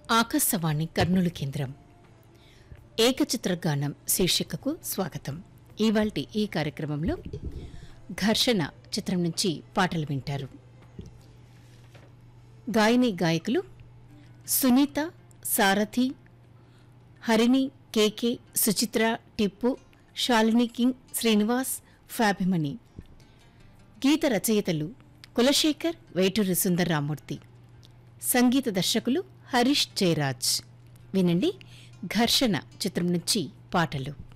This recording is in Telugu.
ఆకాశవాణి కర్నూలు కేంద్రం ఏకచిత్ర గానం శీర్షికకు స్వాగతం ఇవాల్టి ఈ కార్యక్రమంలో ఘర్షణ చిత్రం నుంచి పాటలు వింటారు గాయని గాయకులు సునీత సారథి హరిణి కేకే సుచిత్ర టిప్పు శాలిని కింగ్ శ్రీనివాస్ ఫ్యాభిమణి గీత రచయితలు కులశేఖర్ వేటూరి సుందర్రామూర్తి సంగీత దర్శకులు హరీష్ జయరాజ్ వినండి ఘర్షణ చిత్రం నుంచి పాటలు